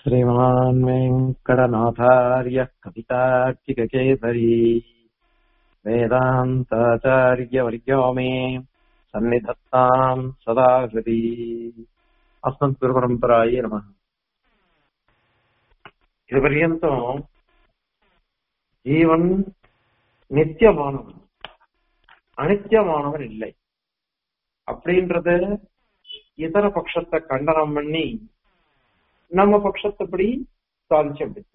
श्रीमान् वेङ्कटनाथार्यः कवितार्किककेसरी वेदान्ताचार्यवर्यो मे सन्निधत्ताम् सदा हृदि अस्मद्गुरुपरम्परायै नमः இதுபர்யந்தம் ஜீவன் நித்தியமானவன் அனித்தியமானவன் இல்லை அப்படின்றத இதர பட்சத்தை கண்டனம் பண்ணி நம்ம பட்சத்தைப்படி சாதிச்சு முடிச்ச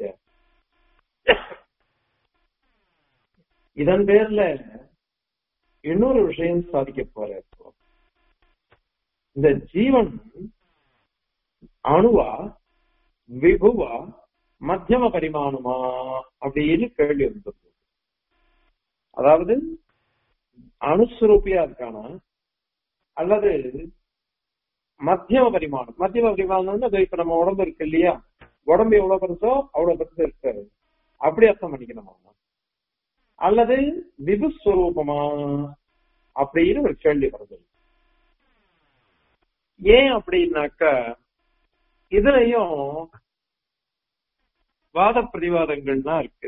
இதன் பேர்ல இன்னொரு விஷயம் சாதிக்க போற இப்போ இந்த ஜீவன் அணுவா விபுவா மத்தியம பரிமாணமா அப்படின்னு கேள்வி இருந்தது அதாவது அணுஸ்வரூபியா இருக்கானா அல்லது மத்தியம பரிமாணம் மத்தியம பரிமாணம் அது இப்ப நம்ம உடம்பு இருக்கு இல்லையா உடம்பு எவ்வளவு பெருசோ அவ்வளவு பெருசு இருக்கு அப்படி அர்த்தம் பண்ணிக்கணுமா அல்லது விபுஸ்வரூபமா அப்படின்னு ஒரு கேள்வி வருது ஏன் அப்படின்னாக்க இதுலயும் வாத பிரதிவாதங்கள்லாம் இருக்கு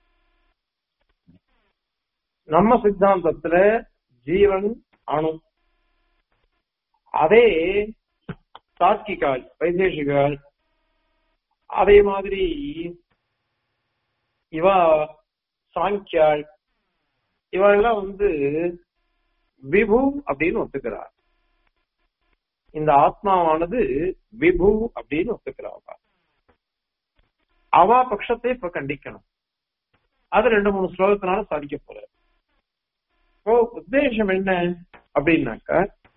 நம்ம சித்தாந்தத்துல ஜீவன் அணு அதே தார்க்கிகால் வைசேஷிகால் அதே மாதிரி இவா சாங்கியாள் இவெல்லாம் வந்து விபு அப்படின்னு ஒத்துக்கிறார் இந்த ஆத்மாவானது விபு அப்படின்னு ஒத்துக்கிறாவா அவா பட்சத்தை இப்ப கண்டிக்கணும் அது ரெண்டு மூணு ஸ்லோகத்தினால சாதிக்க போற இப்போ உத்தேசம் என்ன அப்படின்னாக்க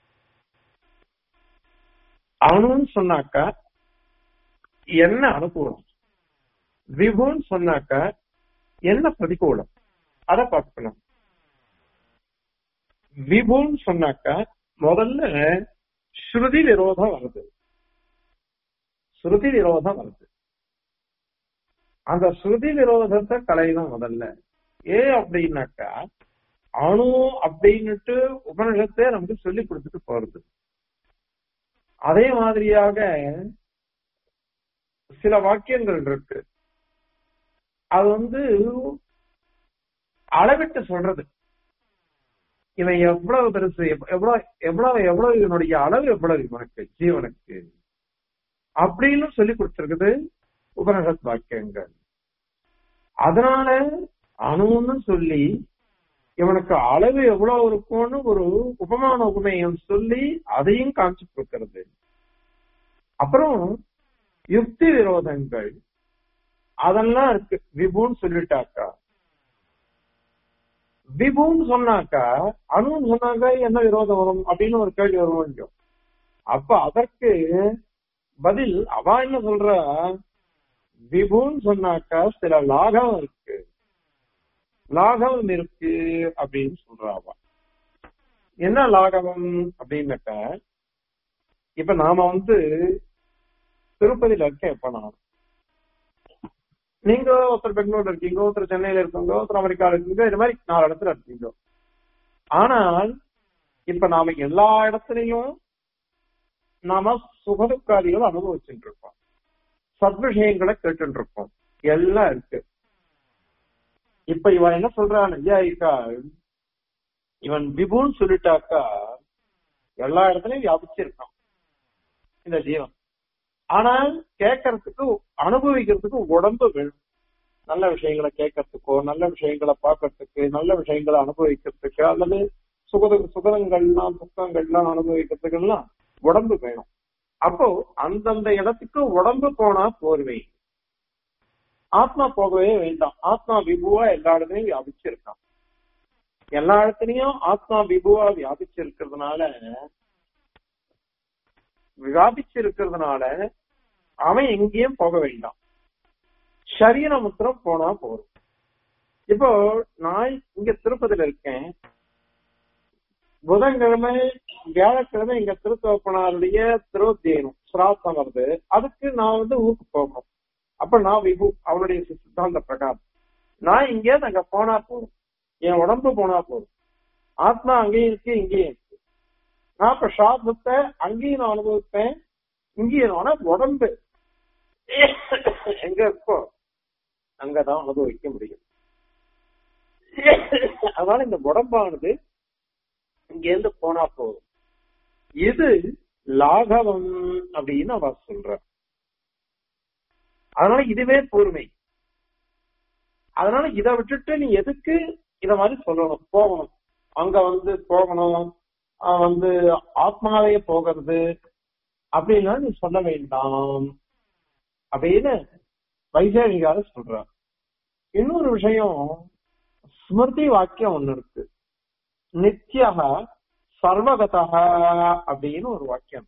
அணுன்னு சொன்னாக்கா என்ன அனுகூலம் விபுன்னு சொன்னாக்க என்ன பிரதிகூலம் அதை பார்க்கணும் விபுன்னு சொன்னாக்க முதல்ல ஸ்ருதி விரோதம் வருது ஸ்ருதி விரோதம் வருது அந்த ஸ்ருதி விரோதத்தை கலையணும் முதல்ல ஏன் அப்படின்னாக்கா அணு அப்படின்னுட்டு உபநிஷத்தை நமக்கு சொல்லி கொடுத்துட்டு போறது அதே மாதிரியாக சில வாக்கியங்கள் இருக்கு அது வந்து அளவிட்டு சொல்றது இவன் எவ்வளவு பெருசு எவ்வளவு எவ்வளவு எவ்வளவு இவனுடைய அளவு எவ்வளவு இவனுக்கு ஜீவனுக்கு அப்படின்னு சொல்லி கொடுத்திருக்குது உபனிஷத் வாக்கியங்கள் அதனால அணுன்னு சொல்லி இவனுக்கு அளவு எவ்வளவு இருக்கும்னு ஒரு உபமான உபமேயம் சொல்லி அதையும் காமிச்சு கொடுக்கிறது அப்புறம் யுக்தி விரோதங்கள் அதெல்லாம் இருக்கு விபுன்னு சொல்லிட்டாக்கா விபுன்னு சொன்னாக்கா அணுன்னு சொன்னாக்கா என்ன விரோதம் வரும் அப்படின்னு ஒரு கேள்வி வரும் கொஞ்சம் அப்ப அதற்கு பதில் அவ என்ன சொல்ற விபுன்னு சொன்னாக்கா சில லாகம் இருக்கு லாகவம் இருக்கு அப்படின்னு சொல்றாவா என்ன லாகவம் அப்படின்னாக்கா இப்ப நாம வந்து திருப்பதியில இருக்க எப்ப நான் நீங்க ஒருத்தர் பெங்களூர்ல இருக்கீங்க ஒருத்தர் சென்னையில இருக்கீங்க ஒருத்தர் அமெரிக்கால இருக்கீங்க இது மாதிரி நாலு இடத்துல இருக்கீங்க ஆனால் இப்ப நாம எல்லா இடத்துலயும் நாம சுகதுக்காதிகள் அனுபவிச்சுட்டு இருக்கோம் சத்விஷயங்களை கேட்டு இருக்கோம் எல்லாம் இருக்கு இப்ப இவன் என்ன சொல்றான் ஐயாயிக்கா இவன் விபுன்னு சொல்லிட்டாக்கா எல்லா இடத்துலயும் வியாபிச்சிருக்கான் இந்த ஜீவன் ஆனால் கேட்கறதுக்கு அனுபவிக்கிறதுக்கு உடம்பு வேணும் நல்ல விஷயங்களை கேட்கறதுக்கோ நல்ல விஷயங்களை பார்க்கறதுக்கு நல்ல விஷயங்களை அனுபவிக்கிறதுக்கு அல்லது சுகத சுகதங்கள்லாம் துக்கங்கள்லாம் அனுபவிக்கிறதுக்கெல்லாம் உடம்பு வேணும் அப்போ அந்தந்த இடத்துக்கு உடம்பு போனா போர்வை ஆத்மா போகவே வேண்டாம் ஆத்மா விபுவா எல்லா இடத்துலயும் வியாபிச்சிருக்கான் எல்லா இடத்துலயும் ஆத்மா விபுவா வியாபிச்சிருக்கிறதுனால வியாபிச்சிருக்கிறதுனால அவன் எங்கேயும் போக வேண்டாம் சரீர முத்திரம் போனா போதும் இப்போ நான் இங்க திருப்பதியில இருக்கேன் புதன்கிழமை வியாழக்கிழமை எங்க திருத்தோப்பனாருடைய திருவத்தியனம் சிராத்தம் வருது அதுக்கு நான் வந்து ஊருக்கு போகணும் அப்ப நான் விபு அவனுடைய சித்தாந்த பிரகாரம் நான் இங்கே அங்க போனா போதும் என் உடம்பு போனா போதும் ஆத்மா அங்கேயும் இருக்கு இங்கேயும் இருக்கு நான் இப்ப சாபத்தை அங்கேயும் நான் அனுபவிப்பேன் இங்கேயும் ஆனா உடம்பு எங்க இருக்கோ அங்கதான் அனுபவிக்க முடியும் அதனால இந்த உடம்பானது இங்க இருந்து போனா போதும் இது லாகவம் அப்படின்னு அவ சொல்ற அதனால இதுவே பொறுமை அதனால இதை விட்டுட்டு நீ எதுக்கு இத மாதிரி சொல்லணும் போகணும் அங்க வந்து போகணும் ஆஹ் வந்து ஆத்மாவே போகிறது அப்படின்னா நீ சொல்ல வேண்டாம் அப்படின்னு வைசேஷிகார சொல்ற இன்னொரு விஷயம் ஸ்மிருதி வாக்கியம் ஒண்ணு இருக்கு நித்யக சர்வகதா அப்படின்னு ஒரு வாக்கியம்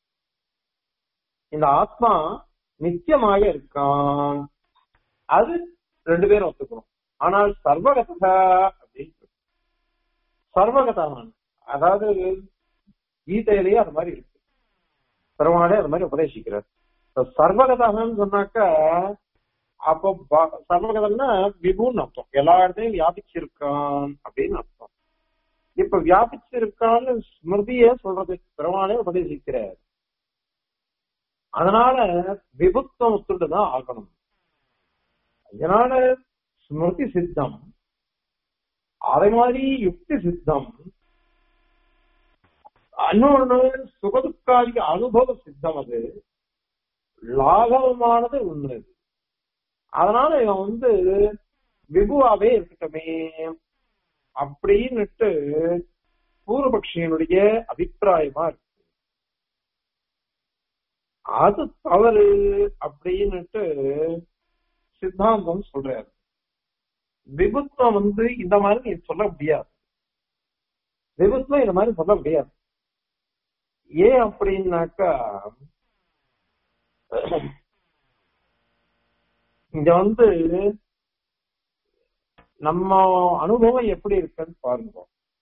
இந்த ஆத்மா நித்தியமாக இருக்கான் அது ரெண்டு பேரும் ஒத்துக்கணும் ஆனால் சர்வகதா அப்படின்னு இருக்கு. சர்வகதான் அதாவது கீதையிலேயே அது மாதிரி இருக்கு பெருமாளே அது மாதிரி உபதேசிக்கிறார் இப்ப சர்வகதாகன்னு சொன்னாக்கா அப்போ ப- சர்வகதம்னா விபுன்னு அர்த்தம் எல்லா இடத்தையும் வியாபிச்சிருக்கான் அப்படின்னு அர்த்தம் இப்ப வியாபிச்சிருக்கான்னு ஸ்மிருதியே சொல்றது பெருமாளே உபதேசிக்கிறார் அதனால விபுத்தம் ஒத்துட்டுதான் ஆகணும் அதனால ஸ்மிருதி சித்தம் அதே மாதிரி யுக்தி சித்தம் இன்னொன்னு சுகதுக்காதிக அனுபவ சித்தம் அது லாகவமானது ஒண்ணு அதனால இவன் வந்து விபுவாவே இருக்கட்டுமே அப்படின்னுட்டு பூர்வபக்ஷியனுடைய அபிப்பிராயமா இருக்கு அது தவறு அப்படின்னுட்டு சித்தாந்தம் சொல்றாரு விபுத்துவம் வந்து இந்த மாதிரி நீ சொல்ல முடியாது விபுத்துவம் இந்த மாதிரி சொல்ல முடியாது ஏன் அப்படின்னாக்கா இங்க வந்து நம்ம அனுபவம் எப்படி இருக்குன்னு பாருங்க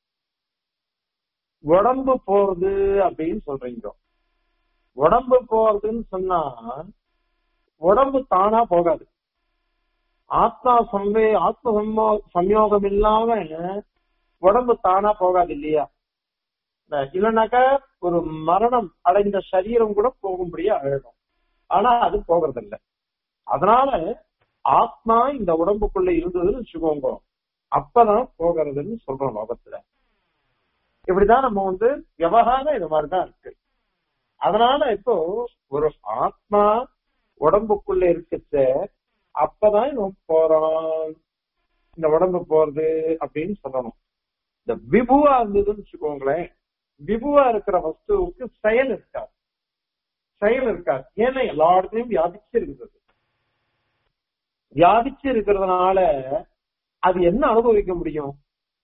உடம்பு போறது அப்படின்னு சொல்றீங்க உடம்பு போறதுன்னு சொன்னா உடம்பு தானா போகாது ஆத்மா சம்வே ஆத்ம சம்மோ சம்யோகம் இல்லாம உடம்பு தானா போகாது இல்லையா இல்லைனாக்கா ஒரு மரணம் அடைந்த சரீரம் கூட போகும்படியா அழகும் ஆனா அது போகிறதில்ல அதனால ஆத்மா இந்த உடம்புக்குள்ள இருந்ததுன்னு வச்சுக்கோங்க அப்பதான் போகிறதுன்னு சொல்றோம் லோகத்துல இப்படிதான் நம்ம வந்து விவகாரம் இது மாதிரிதான் இருக்கு அதனால இப்போ ஒரு ஆத்மா உடம்புக்குள்ள இருக்குச்ச அப்பதான் இவன் போறான் இந்த உடம்பு போறது அப்படின்னு சொல்லணும் இந்த விபுவா இருந்ததுன்னு வச்சுக்கோங்களேன் விபுவா இருக்கிற வஸ்துவுக்கு செயல் இருக்காது செயல் இருக்காது ஏன்னா எல்லா இடத்துலயும் வியாபிச்சு இருக்குது வியாபிச்சு இருக்கிறதுனால அது என்ன அனுபவிக்க முடியும்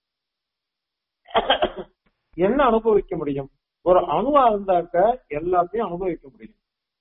என்ன அனுபவிக்க முடியும் ஒரு அணுவா இருந்தாக்க எல்லாத்தையும் அனுபவிக்க முடியும்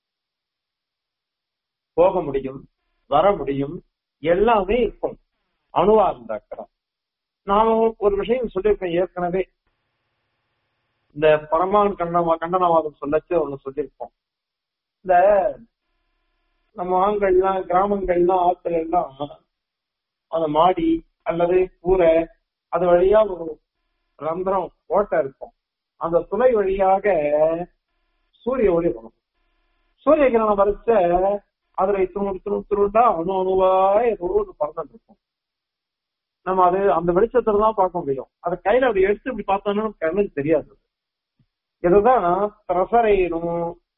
போக முடியும் வர முடியும் எல்லாமே இருக்கும் அணுவா இருந்தாக்க நான் ஒரு விஷயம் சொல்லியிருக்கேன் ஏற்கனவே இந்த பரமான் கண்டன கண்டனவாதம் சொல்லச்சு ஒண்ணு சொல்லியிருக்கோம் இந்த நம்ம ஆண்கள்லாம் கிராமங்கள்லாம் ஆட்கள் எல்லாம் அந்த மாடி அல்லது கூரை அது வழியா ஒரு ரந்திரம் ஓட்டை இருக்கும் அந்த துளை வழியாக சூரிய ஒளி வரும் சூரிய கிரணம் வரைச்ச அதுல துணு துணு துணுண்டா அணு அணுவா ஏதோ ஒரு பறந்துட்டு இருக்கும் நம்ம அது அந்த வெளிச்சத்துல தான் பார்க்க முடியும் அதை கையில அப்படி எடுத்து இப்படி பார்த்தோம்னா நமக்கு கண்ணுக்கு தெரியாது இதுதான் பிரசரையணும்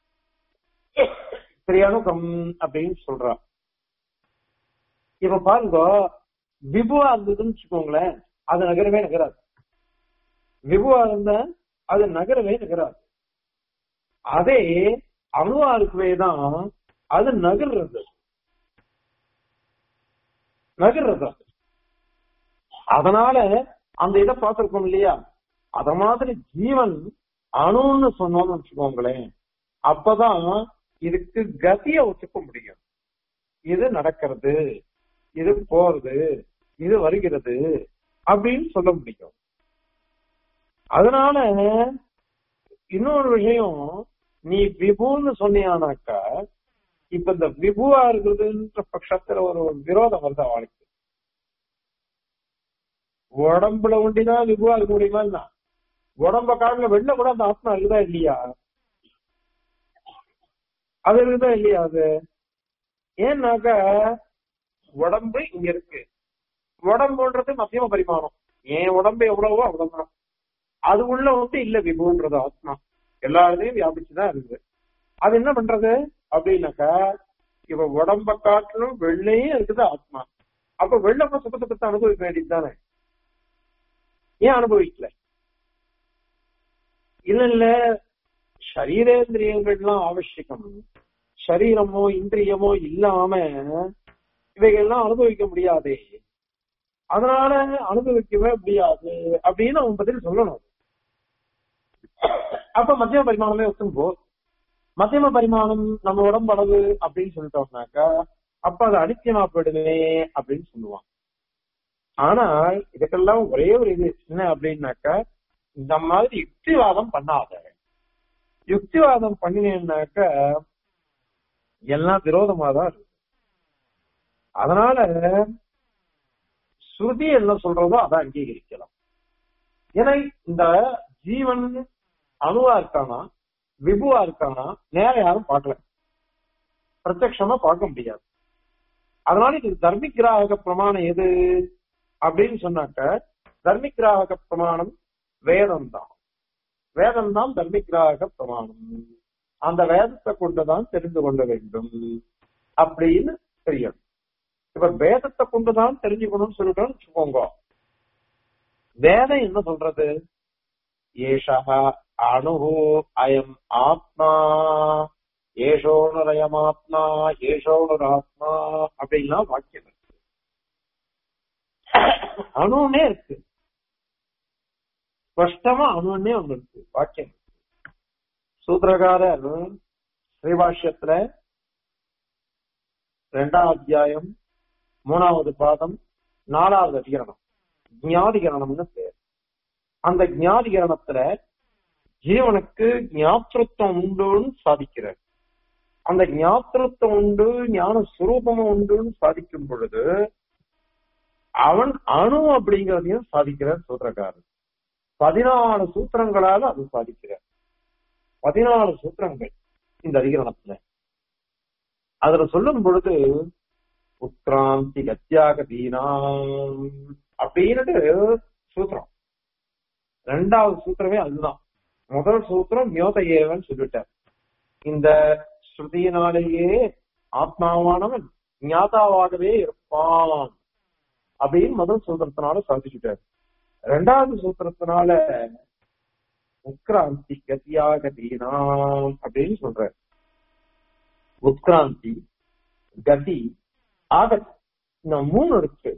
திரியணுகம் அப்படின்னு சொல்றா இப்ப பாருங்க விபுவா இருந்ததுன்னு வச்சுக்கோங்களேன் அது நகரவே நகராது விபுவா இருந்தா அது நகரவே நகராது அதே அணுவா இருக்கவே தான் அது நகர்றது நகர்றது அதனால அந்த இதை பார்த்திருக்கோம் இல்லையா அத மாதிரி ஜீவன் அணுன்னு சொன்னோம்னு வச்சுக்கோங்களேன் அப்பதான் இதுக்கு கதிய ஒத்துக்க முடியும் இது நடக்கிறது இது போறது இது வருகிறது அப்படின்னு சொல்ல முடியும் அதனால இன்னொரு விஷயம் நீ விபுன்னு சொன்னியானாக்கா இப்ப இந்த விபுவா இருக்குதுன்ற பட்சத்துல ஒரு விரோதம் வருது அவளுக்கு உடம்புல ஒண்டிதான் விபுவா இருக்க முடியுமா என்ன உடம்ப காட்டுல வெளில கூட அந்த ஆத்மா இருக்குதா இல்லையா அது இருக்குதா இல்லையா அது ஏன்னாக்க உடம்பு இங்க இருக்கு உடம்புன்றது மத்தியம பரிமாணம் என் உடம்பு எவ்வளவோ அவ்வளவுதான் அது உள்ள வந்து இல்ல விபுன்றது ஆத்மா எல்லா இடத்தையும் வியாபிச்சுதான் இருக்குது அது என்ன பண்றது அப்படின்னாக்கா இவ உடம்ப காட்டிலும் வெள்ளையும் இருக்குது ஆத்மா அப்ப வெள்ளப்ப சுத்த சுத்தத்தை அனுபவிக்க வேண்டியது தானே ஏன் அனுபவிக்கல இல்ல இல்ல சரீரேந்திரியங்கள்லாம் அவசியம் சரீரமோ இந்திரியமோ இல்லாம இவைகள்லாம் அனுபவிக்க முடியாதே அதனால அனுபவிக்கவே முடியாது அப்படின்னு அவன் பதில் சொல்லணும் அப்ப மத்தியம பரிமாணமே ஒத்தும்போ மத்தியம பரிமாணம் நம்ம உடம்பளவு அப்படின்னு சொல்லிட்டோம்னாக்கா அப்ப அது அனித்தியமா போயிடுமே அப்படின்னு சொல்லுவான் ஆனால் இதுக்கெல்லாம் ஒரே ஒரு இது என்ன அப்படின்னாக்கா இந்த மாதிரி யுக்திவாதம் பண்ணாத யுக்திவாதம் பண்ணினேன்னாக்க எல்லாம் விரோதமா தான் இருக்கு அதனால ஸ்ருதி என்ன சொல்றதோ அதை அங்கீகரிக்கலாம் ஏன்னா இந்த ஜீவன் அணுவா இருக்கானா விபுவா இருக்கானா நேர யாரும் பார்க்கல பிரத்யக்ஷமா பார்க்க முடியாது அதனால இது தர்மிகிராக பிரமாணம் எது அப்படின்னு சொன்னாக்க தர்மிகிராக பிரமாணம் வேதம் தான் வேதம் தான் தர்மிகிராக பிரமாணம் அந்த வேதத்தை கொண்டுதான் தெரிந்து கொள்ள வேண்டும் அப்படின்னு தெரியும் இப்ப வேதத்தை கொண்டுதான் தெரிஞ்சுக்கணும்னு சொல்லிட்டோம்னு வச்சுக்கோங்க வேதம் என்ன சொல்றது ஏஷா அணு அயம் ஆத்மா ஏஷோணுரயமாத்மா ஏஷோணுராத்மா அப்படின்லாம் வாக்கியம் இருக்கு அணுன்னே இருக்கு ஸ்பஷ்டமா அணுன்னே ஒண்ணு இருக்கு வாக்கியம் சூத்திரகாரர் ஸ்ரீபாஷ்யத்துல ரெண்டாம் அத்தியாயம் மூணாவது பாதம் நாலாவது அதிகரணம் ஞாதிகரணம்னு பேர் அந்த ஞாதிகரணத்துல ஜீவனுக்கு ஞாபகத்துவம் உண்டுன்னு சாதிக்கிறார் அந்த ஞாபகத்துவம் உண்டு ஞான சுரூபமும் உண்டுன்னு சாதிக்கும் பொழுது அவன் அணு அப்படிங்கறதையும் சாதிக்கிறார் சூத்திரக்காரர் பதினாலு சூத்திரங்களால அது சாதிக்கிறார் பதினாலு சூத்திரங்கள் இந்த அதிகரணத்துல அதுல சொல்லும் பொழுது உத்கிராந்தி கத்தியாக தீனாம் அப்படின்னுட்டு சூத்திரம் ரெண்டாவது சூத்திரமே அதுதான் முதல் சூத்திரம் மியோத ஏவன் சொல்லிட்டார் இந்த ஸ்ருதியினாலேயே ஆத்மாவானவன் ஞாதாவாகவே இருப்பான் அப்படின்னு முதல் சூத்திரத்தினால சாதிச்சுட்டார் ரெண்டாவது சூத்திரத்தினால உத்கிராந்தி கத்தியாக தீனாம் அப்படின்னு சொல்றார் உத்கிராந்தி கதி ஆகத் இந்த மூணு இருக்கு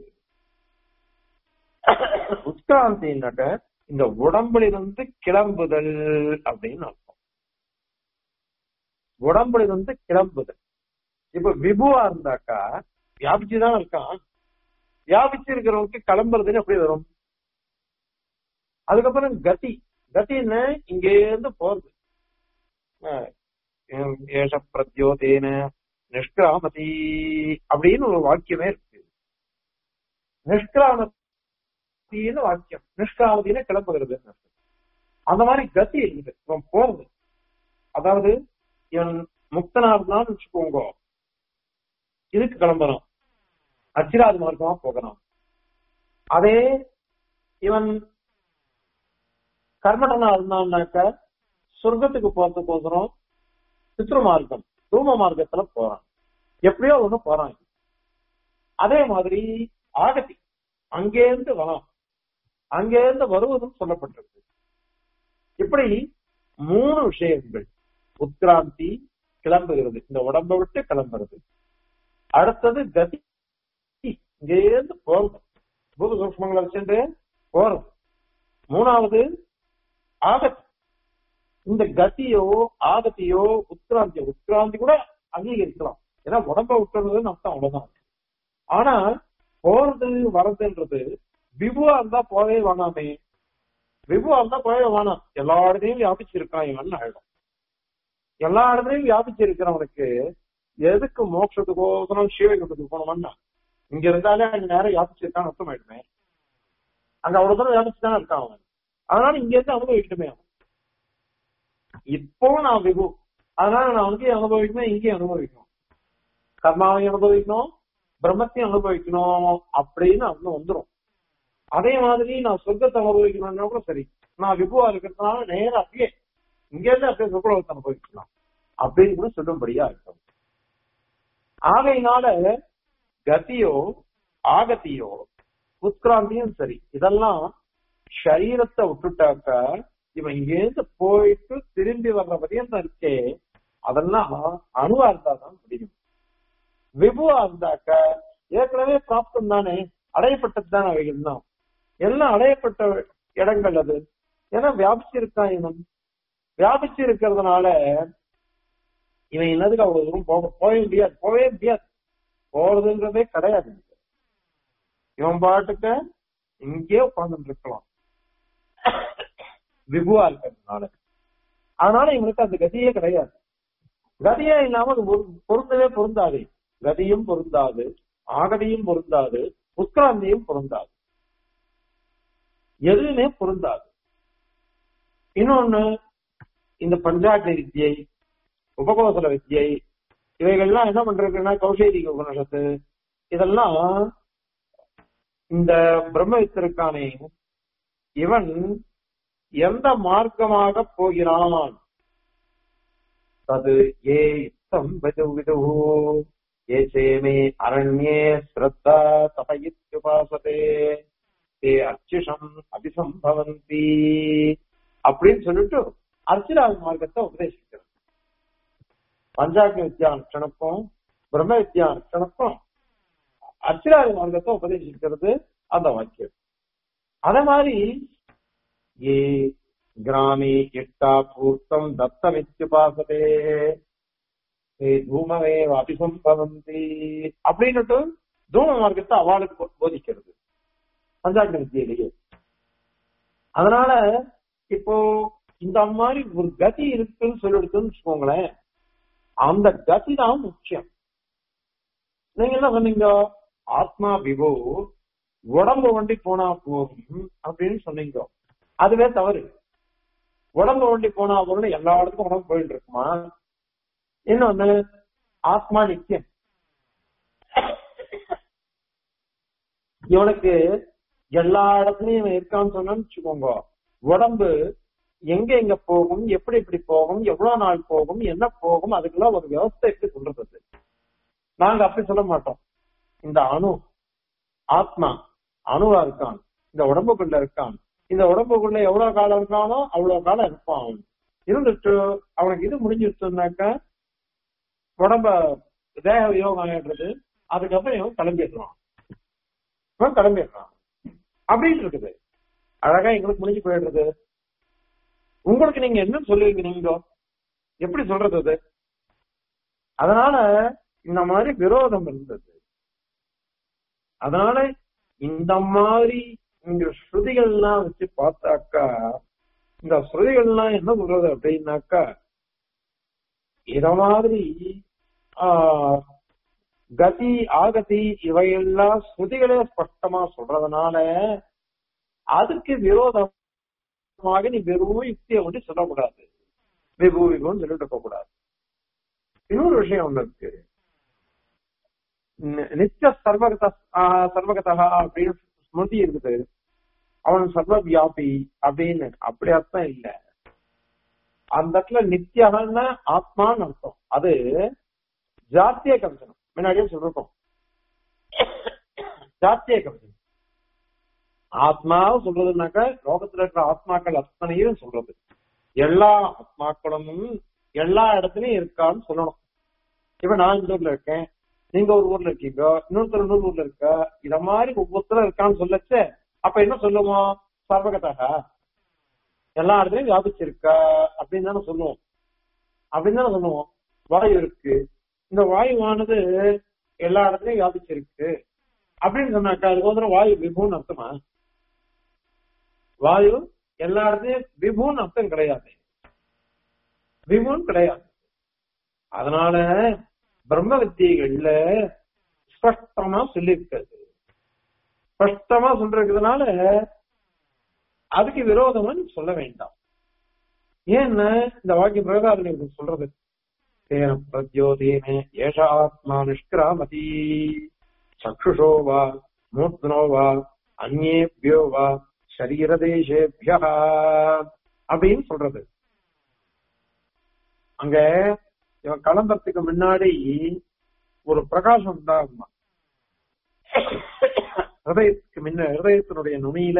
உத்கிராந்தின்னாக்க இந்த உடம்பிலிருந்து கிளம்புதல் அப்படின்னு அர்த்தம் உடம்பிலிருந்து கிளம்புதல் இப்ப விபுவா இருந்தாக்கா வியாபிச்சுதான் இருக்கான் வியாபிச்சு இருக்கிறவனுக்கு கிளம்புறதுன்னு எப்படி வரும் அதுக்கப்புறம் கதி கத்தின்னு இங்க இருந்து போறது ஏஷ பிரத்யோதேன நிஷ்கிராமதி அப்படின்னு ஒரு வாக்கியமே இருக்கு நிஷ்கிராமத்தின்னு வாக்கியம் நிஷ்கிராமத்தின்னு கிளம்புகிறது அந்த மாதிரி கதி இருக்குது இவன் போறது அதாவது இவன் முக்தனா இருந்தான்னு வச்சுக்கோங்க இதுக்கு கிளம்புறான் அச்சிராது மார்க்கமா போகலாம் அதே இவன் கர்மட்டனா இருந்தான்னாக்க சொர்க்கத்துக்கு போறதுக்கோசரம் பித்ரு மார்க்கம் தூம மார்க்கத்துல போறான் எப்படியோ ஒண்ணு போறான் அதே மாதிரி ஆகத்தி அங்கேருந்து வரும் அங்கேருந்து வருவதும் சொல்லப்பட்டிருக்கு இப்படி மூணு விஷயங்கள் உத்கிராந்தி கிளம்புகிறது இந்த உடம்பை விட்டு கிளம்புறது அடுத்தது கதி இங்கேருந்து போறது பூத சூக்மங்களை வச்சுட்டு போறது மூணாவது ஆகத்தி இந்த கத்தியோ ஆகத்தியோ உத்கிராந்தியோ உத்கிராந்தி கூட அங்கீகரிக்கலாம் ஏன்னா உடம்ப விட்டுறதுன்னு அர்த்தம் அவ்வளவுதான் ஆனா போறது வரதுன்றது விபுவா இருந்தா போவே வேணாமே விபுவா இருந்தா போவே வேணாம் எல்லா இடத்தையும் வியாபிச்சிருக்கான் இவன் ஆயிடும் எல்லா இடத்துலயும் வியாபிச்சிருக்கிறவனுக்கு எதுக்கு மோட்சத்துக்கோசரம் சிவகத்துக்கு போனோம்னா இங்க இருந்தாலே அங்க நேரம் வியாபிச்சிருக்கான்னு அர்த்தம் ஆயிடுமே அங்க அவ்வளவு தூரம் வியாபிச்சுதானே இருக்கான் அவன் அதனால இங்க இருந்து அனுபவிக்கணுமே அவன் இப்போ நான் விபு அதனால நான் அங்கேயும் அனுபவிக்கணும் இங்கேயும் அனுபவிக்கணும் கர்மாவையும் அனுபவிக்கணும் பிரம்மத்தையும் அனுபவிக்கணும் அப்படின்னு அர்த்தம் வந்துரும் அதே மாதிரி நான் சொர்க்கத்தை அனுபவிக்கணும்னா கூட சரி நான் விபுவா இருக்கிறதுனால நேரம் அப்படியே இங்க இருந்து அப்படியே சொர்க்கலோகத்தை அனுபவிக்கலாம் அப்படின்னு கூட சொல்லும்படியா இருக்கும் ஆகையினால கதியோ ஆகத்தியோ உத்கிராந்தியும் சரி இதெல்லாம் சரீரத்தை விட்டுட்டாக்க இவன் இங்கேருந்து போயிட்டு திரும்பி வர்ற பரியந்தம் இருக்கே அதெல்லாம் அணுவா இருந்தா தான் முடியும் விபுவா இருந்தாக்க ஏற்கனவே பிராப்தம் தானே அடையப்பட்டது தானே அவைகள் தான் எல்லாம் அடையப்பட்ட இடங்கள் அது ஏன்னா வியாபிச்சிருக்கான் இவன் வியாபிச்சு இருக்கிறதுனால இவன் என்னதுக்கு அவ்வளவு தூரம் போக போக முடியாது போகவே முடியாது போறதுன்றதே கிடையாது இவன் பாட்டுக்கு இங்கே உட்கார்ந்துட்டு இருக்கலாம் விபுவா இருக்கிறதுனால அதனால இவனுக்கு அந்த கதியே கிடையாது கதியே இல்லாம அது பொரு- பொருந்தவே பொருந்தாது கதியும் பொருந்தாது ஆகதியும் பொருந்தாது உத்கிராந்தியும் பொருந்தாது எதுவுமே பொருந்தாது இன்னொன்னு இந்த பஞ்சாட்சி வித்தியை உபகோசல வித்தியை இவைகள்லாம் என்ன பண்றதுன்னா கௌஷேதிக உபனிஷத்து இதெல்லாம் இந்த பிரம்மவித்திருக்கானே இவன் எந்த மார்க்கமாக போகிறான் தது ஏ யுக்தம் விது விது ஏ சேமே அரண்யே ஸ்ரத்தா தபயித்யுபாசதே தே அர்ச்சிஷம் அபிசம்பவந்தி அப்படின்னு சொல்லிட்டு அர்ச்சிராஜ மார்க்கத்தை உபதேசிக்கிறது பஞ்சாக்னி வித்யானுஷ்டனுக்கும் பிரம்ம வித்யானுஷ்டனுக்கும் அர்ச்சிராஜ மார்க்கத்தை உபதேசிக்கிறது அந்த வாக்கியம் அதே மாதிரி ஏ கிராமே எட்டா பூர்த்தம் தத்தமித்யுபாசதே ஏ தூமவே அபிசம்பவந்தி அப்படின்னுட்டு தூம மார்க்கத்தை அவளுக்கு போ- போதிக்கிறது பஞ்சாக்னி வித்தியிலேயே அதனால இப்போ இந்த மாதிரி ஒரு கதி இருக்குன்னு சொல்லிடுதுன்னு வச்சுக்கோங்களேன் அந்த கதி தான் முக்கியம் நீங்க என்ன சொன்னீங்க ஆத்மா விபோ உடம்பு வண்டி போனா போதும் அப்படின்னு சொன்னீங்க அதுவே தவறு உடம்பு வண்டி போனா போதும் எல்லா இடத்துக்கும் உடம்பு போயிட்டு இருக்குமா இன்னொன்னு ஆத்மா நித்தியம் இவனுக்கு எல்லா இடத்துலயும் இவன் இருக்கான்னு சொன்னான்னு வச்சுக்கோங்க உடம்பு எங்க எங்க போகும் எப்படி எப்படி போகும் எவ்வளவு நாள் போகும் என்ன போகும் அதுக்கெல்லாம் ஒரு வியவஸ்தை எப்படி சொல்றது நாங்க அப்படி சொல்ல மாட்டோம் இந்த அணு ஆத்மா அணுவா இருக்கான் இந்த உடம்புக்குள்ள இருக்கான் இந்த உடம்புக்குள்ள எவ்வளவு காலம் இருக்கானோ அவ்வளவு காலம் இருப்பான் அவன் இருந்துட்டு அவனுக்கு இது முடிஞ்சிருச்சுனாக்கா உடம்ப தேக வியோகம் ஆயிடுறது அதுக்கப்புறம் இவன் கிளம்பிடுறான் இவன் கிளம்பிடுறான் அப்படின்னு இருக்குது அழகா எங்களுக்கு முடிஞ்சு போயிடுறது உங்களுக்கு நீங்க என்ன சொல்லுவீங்க நீங்க எப்படி சொல்றது அது அதனால இந்த மாதிரி விரோதம் இருந்தது அதனால இந்த மாதிரி இந்த ஸ்ருதிகள்லாம் வச்சு பார்த்தாக்கா இந்த ஸ்ருதிகள்லாம் என்ன சொல்றது அப்படின்னாக்கா இத மாதிரி ஆஹ், கதி ஆகதி இவையெல்லாம் ஸ்ருதிகளே ஸ்பஷ்டமா சொல்றதுனால அதுக்கு விரோதமாக நீ வெறும் யுக்தியை வந்து சொல்லக்கூடாது விபு விபுன்னு சொல்லிட்டு இருக்க கூடாது இன்னொரு விஷயம் ஒண்ணு இருக்கு நி- நித்திய சர்வகத ஆஹ், சர்வகதா அப்படின்னு ஸ்மிருதி இருக்குது அவன் சர்வ வியாபி அப்படின்னு அப்படி அர்த்தம் இல்ல அந்த இடத்துல நித்தியகன்னா ஆத்மான்னு அர்த்தம் அது ஜாத்திய கம்சனம் முன்னாடியே சொல்லிருக்கோம் ஜாத்திய கம்சனம் ஆத்மாவும் சொல்றதுனாக்க லோகத்துல இருக்கிற ஆத்மாக்கள் அத்தனையும் சொல்றது எல்லா ஆத்மாக்களும் எல்லா இடத்துலயும் இருக்கான்னு சொல்லணும் இப்ப நான் இந்த ஊர்ல இருக்கேன் நீங்க ஒரு ஊர்ல இருக்கீங்க இன்னொருத்தர் இன்னொரு ஊர்ல இருக்க இத மாதிரி ஒவ்வொருத்தரும் இருக்கான்னு சொல்லச்சே அப்ப என்ன சொல்லுவோம் சர்வகதாக எல்லா இடத்துலயும் வியாபிச்சிருக்கா அப்படின்னு தானே சொல்லுவோம் அப்படின்னு தானே சொல்லுவோம் வாயு இருக்கு இந்த வாயுவானது எல்லா இடத்துலயும் வியாபிச்சிருக்கு அப்படின்னு சொன்னாக்கா அதுக்கோசரம் வாயு விபுன்னு அர்த்தமா வாயு எல்லா இடத்துலயும் விபுன்னு அர்த்தம் கிடையாது விபுன்னு கிடையாது அதனால பிரம்ம வித்தியைகள்ல ஸ்பஷ்டமா சொல்லியிருக்கிறது ஸ்பஷ்டமா சொல்றதுனால அதுக்கு விரோதமா நீ சொல்ல வேண்டாம் ஏன்னா இந்த வாக்கிய பிரகாரம் சொல்றது தேன பிரத்யோதேன ஏஷ ஆத்மா நிஷ்கிராமதி சக்ஷுஷோ வா மூர்த்னோ வா அந்நேபியோ வா சரீரதேசேபியா அப்படின்னு சொல்றது அங்க இவன் கிளம்புறதுக்கு முன்னாடி ஒரு பிரகாசம் உண்டாகுமா ஹிருதயத்துக்கு முன்ன ஹிருதயத்தினுடைய நுனியில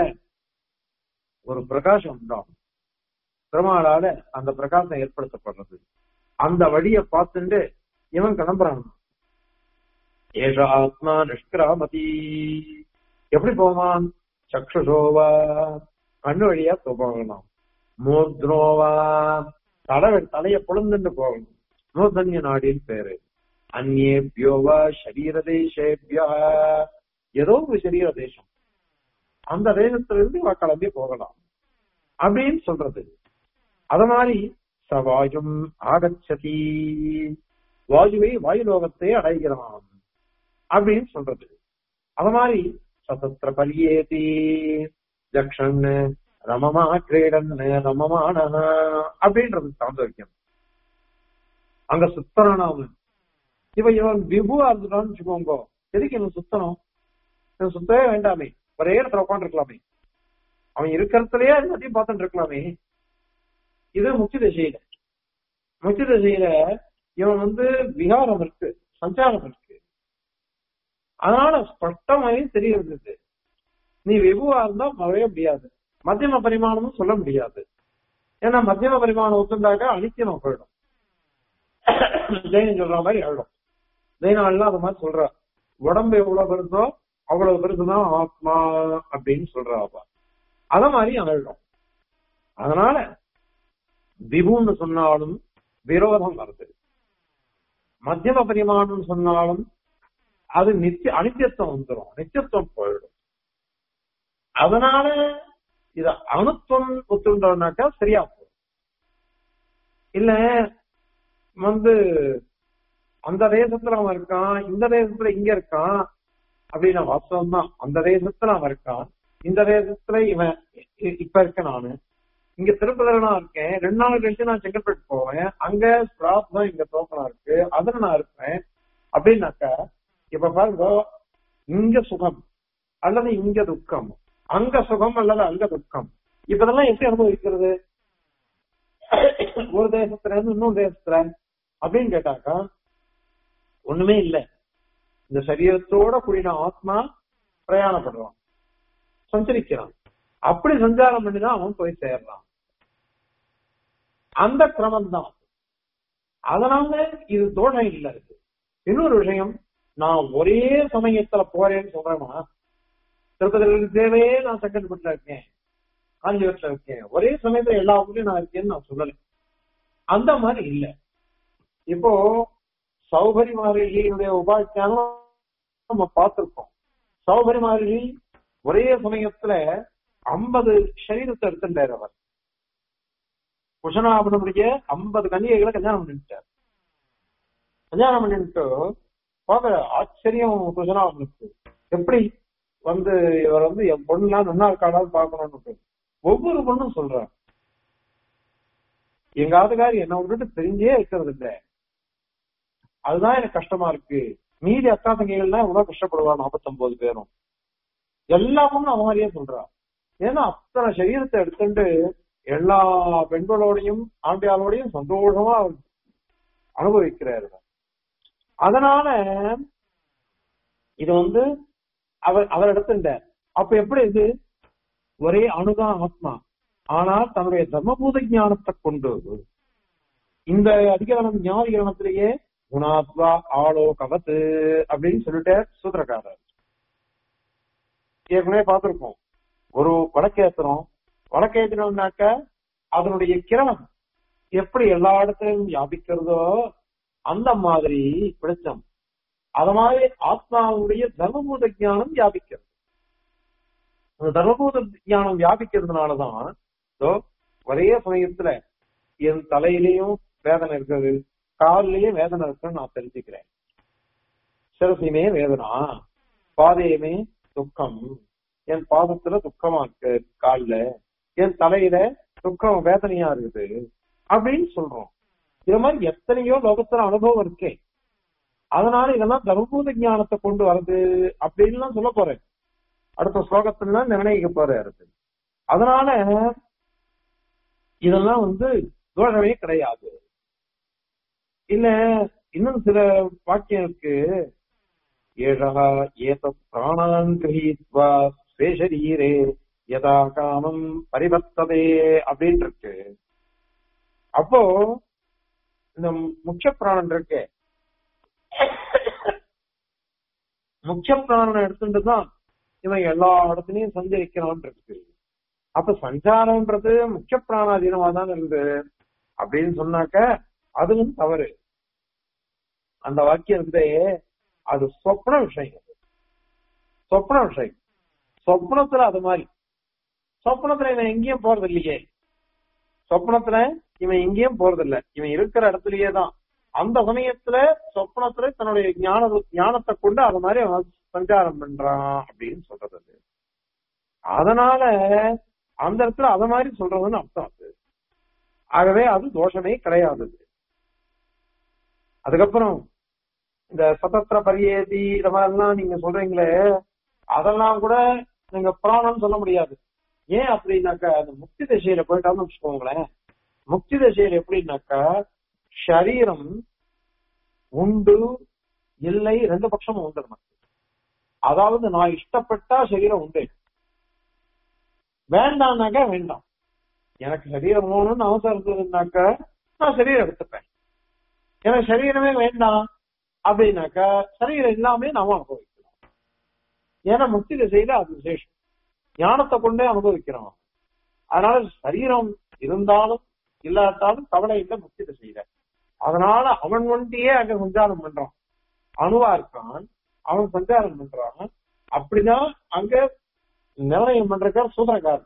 ஒரு பிரகாசம் உண்டாகும் பெருமாளால அந்த பிரகாசம் ஏற்படுத்தப்படுறது அந்த வழிய பார்த்துட்டு இவன் கிளம்புறான் ஏஷ ஆத்மா நிஷ்கிராமதி எப்படி போவான் சக்ஷுஷோவா கண்ணு வழியா போகலாம் மூர்த்னோவா தலை தலைய பொழுந்துட்டு போகணும் மூர்தன்ய நாடின்னு பேரு அந்நேபியோவா சரீர தேசேபியா ஏதோ ஒரு சரீர தேசம் அந்த தேசத்திலிருந்து இவ கிளம்பி போகலாம் அப்படின்னு சொல்றது அத மாதிரி சவாயும் ஆகச்சதி வாயுவை வாயு லோகத்தை அடைகிறான் அப்படின்னு சொல்றது அத மாதிரி சதத்திர பரியேதி ஜக்ஷன் ரமமா கிரீடன் ரமமான அப்படின்றது சாந்தோக்கியம் அங்க சுத்தரான அவன் இவன் இவன் விபுவா இருந்துட்டான்னு வச்சுக்கோங்க எதுக்கு இவன் சுத்தணும் இவன் சுத்தவே வேண்டாமே ஒரே இடத்துல உட்காந்து இருக்கலாமே அவன் இருக்கிறதுலயே எல்லாத்தையும் பார்த்துட்டு இருக்கலாமே இது முக்கிய திசையில முக்கிய திசையில இவன் வந்து விகாரம் இருக்கு சஞ்சாரம் இருக்கு அதனால ஸ்பஷ்டமாவே தெரியறது நீ விபுவா இருந்தா வரவே முடியாது மத்தியம பரிமாணமும் சொல்ல முடியாது ஏன்னா மத்தியம பரிமாணம் ஒத்துண்டாக்க அனித்தியமா போயிடும் ஜெயினன் சொல்ற மாதிரி ஆயிடும் ஜெயினாலாம் அது மாதிரி சொல்றா உடம்பு எவ்வளவு பெருசோ அவ்வளவு பெருசுதான் ஆத்மா அப்படின்னு சொல்றாப்பா அத மாதிரி ஆயிடும் அதனால விபுன்னு சொன்னாலும் விரோதம் வருது மத்தியம பரிமாணம் சொன்னாலும் அது நித்திய அனித்தியத்துவம் வந்துடும் நித்தியத்துவம் போயிடும் அதனால இத அணுத்துவம் ஒத்துண்டோம்னாக்கா சரியா போகும் இல்ல வந்து அந்த தேசத்துல அவன் இருக்கான் இந்த தேசத்துல இங்க இருக்கான் அப்படின்னா வாஸ்தவம் தான் அந்த தேசத்துல அவன் இருக்கான் இந்த தேசத்துல இவன் இ- இப்ப இருக்க நானு இங்க திருப்பதில நான் இருக்கேன் ரெண்டு நாள் கழிச்சு நான் செங்கல்பட்டு போவேன் அங்க பிராப்தம் இங்க தோக்கலா இருக்கு அதுல நான் இருப்பேன் அப்படின்னாக்கா இப்ப பாருங்க இங்க சுகம் அல்லது இங்க துக்கம் அங்க சுகம் அல்லது அங்க துக்கம் இப்ப இதெல்லாம் எப்படி அனுபவிக்கிறது ஒரு தேசத்துல இருந்து இன்னொரு தேசத்துல அப்படின்னு கேட்டாக்கா ஒண்ணுமே இல்ல இந்த சரீரத்தோட கூடின ஆத்மா பிரயாணப்படுறான் சஞ்சரிக்கிறான் அப்படி சஞ்சாரம் பண்ணிதான் அவன் போய் சேர்றான் அந்த கிரமம் தான் அதனால இது தோஷம் இல்ல இருக்கு இன்னொரு விஷயம் நான் ஒரே சமயத்துல போறேன்னு சொல்றேன்னா திருப்பதியில தேவையே நான் செங்கல்பட்டுல இருக்கேன் காஞ்சிபுரத்துல இருக்கேன் ஒரே சமயத்துல எல்லா ஊர்லயும் நான் இருக்கேன்னு நான் சொல்லல அந்த மாதிரி இல்ல இப்போ சௌகரி மாறிலியுடைய உபாக்கியானம் நம்ம பார்த்திருக்கோம் சௌகரி மாறிலி ஒரே சமயத்துல ஐம்பது சரீரத்தை எடுத்துட்டார் அவர் குஷனாபனுடைய ஐம்பது கன்னிகைகளை கல்யாணம் பண்ணிட்டார் கல்யாணம் பண்ணிட்டு பார்க்க ஆச்சரியம் குஷனாபனுக்கு எப்படி வந்து இவர் வந்து என் பொண்ணுலாம் நல்லா இருக்காடான்னு பார்க்கணும்னு ஒவ்வொரு பொண்ணும் சொல்றார் எங்க ஆத்துக்காரி என்ன விட்டுட்டு தெரிஞ்சே இருக்கிறது இல்ல அதுதான் எனக்கு கஷ்டமா இருக்கு மீதி அக்கா தங்கைகள்லாம் இவ்வளவு கஷ்டப்படுவா நாற்பத்தொன்பது பேரும் எல்லா பொண்ணும் அவ மாதிரியே சொல்றா ஏன்னா அத்தனை சரீரத்தை எடுத்துட்டு எல்லா பெண்களோடையும் ஆம்பியாளோடையும் சந்தோஷமா அவர் அனுபவிக்கிறாரு அதனால இது வந்து அவர் அவர் இடத்துல அப்ப எப்படி இது ஒரே அணுதான் ஆத்மா ஆனால் தன்னுடைய தர்மபூத ஞானத்தை கொண்டு இந்த அதிகரணம் ஞாதிகரணத்திலேயே குணாத்வா ஆளோ கவத்து அப்படின்னு சொல்லிட்டு சூத்திரக்காரர் ஏற்கனவே பார்த்திருப்போம் ஒரு வழக்கேத்துறோம் வழக்கேத்தினோம்னாக்க அதனுடைய கிரணம் எப்படி எல்லா இடத்துலயும் வியாபிக்கிறதோ அந்த மாதிரி வெளிச்சம் அத மாதிரி ஆத்மாவுடைய தர்மபூத ஞானம் வியாபிக்கிறது அந்த தர்மபூத ஞானம் வியாபிக்கிறதுனாலதான் இதோ ஒரே சமயத்துல என் தலையிலையும் வேதனை இருக்குது காலிலையும் வேதனை இருக்குன்னு நான் தெரிஞ்சுக்கிறேன் சிரசியுமே வேதனா பாதையுமே துக்கம் என் பாதத்துல துக்கமா இருக்கு கால்ல என் தலையில துக்கம் வேதனையா இருக்குது அப்படின்னு சொல்றோம் இது மாதிரி எத்தனையோ லோகத்துல அனுபவம் இருக்கே அதனால இதெல்லாம் தர்மபூத ஞானத்தை கொண்டு வருது அப்படின்னு சொல்ல போறேன் அடுத்த ஸ்லோகத்துல தான் நிர்ணயிக்க போறாரு அதனால இதெல்லாம் வந்து தோஷமே கிடையாது இல்ல இன்னும் சில வாக்கியம் இருக்கு ஏழா ஏத பிராணான் கிரகித்வா ஸ்வேஷரீரே யதா காமம் பரிவர்த்ததே அப்படின்னு இருக்கு அப்போ இந்த முக்கிய பிராணன் இருக்கு முக்கிய பிராணனை எடுத்துட்டு தான் இவன் எல்லா இடத்துலயும் சஞ்சரிக்கிறான் இருக்கு அப்ப சஞ்சாரம்ன்றது முக்கிய பிராணாதீனமா தான் இருக்குது அப்படின்னு சொன்னாக்க அதுவும் தவறு அந்த வாக்கியம் இருக்குதே அது சொப்ன விஷயம் சொப்ன விஷயம் சொப்னத்துல அது மாதிரி சொப்னத்துல இவன் எங்கேயும் போறது இல்லையே சொப்னத்துல இவன் எங்கேயும் போறது இல்ல இவன் இருக்கிற இடத்துலயே தான் அந்த சமயத்துல சொப்னத்துல தன்னுடைய ஞான ஞானத்தை கொண்டு அது மாதிரி அவன் சஞ்சாரம் பண்றான் அப்படின்னு சொல்றது அது அதனால அந்த இடத்துல அத மாதிரி சொல்றதுன்னு அர்த்தம் அது ஆகவே அது தோஷமே கிடையாது அதுக்கப்புறம் இந்த சதத்திர பரியேதி இந்த மாதிரிலாம் நீங்க சொல்றீங்களே அதெல்லாம் கூட நீங்க புராணம் சொல்ல முடியாது ஏன் அப்படின்னாக்கா அந்த முக்தி திசையில போயிட்டான்னு வச்சுக்கோங்களேன் முக்தி திசையில எப்படின்னாக்கா சரீரம் உண்டு இல்லை ரெண்டு பட்சமும் உண்டு நமக்கு அதாவது நான் இஷ்டப்பட்டா சரீரம் உண்டு வேண்டாம்னாக்கா வேண்டாம் எனக்கு சரீரம் வேணும்னு அவசரம் இருந்ததுனாக்கா நான் சரீரம் எடுத்துப்பேன் எனக்கு சரீரமே வேண்டாம் அப்படின்னாக்கா சரீரம் எல்லாமே நாம அனுபவிக்கலாம் ஏன்னா முக்தி திசையில அது விசேஷம் ஞானத்தை கொண்டே அனுபவிக்கிறோம் அதனால சரீரம் இருந்தாலும் இல்லாட்டாலும் கவலை இல்லை முக்தி திசையில அதனால அவன் ஒண்டியே அங்க சஞ்சாரம் பண்றான் அணுவா இருக்கான் அவன் சஞ்சாரம் பண்றான் அப்படிதான் அங்க நிர்ணயம் பண்றக்கார் சூதனக்காரன்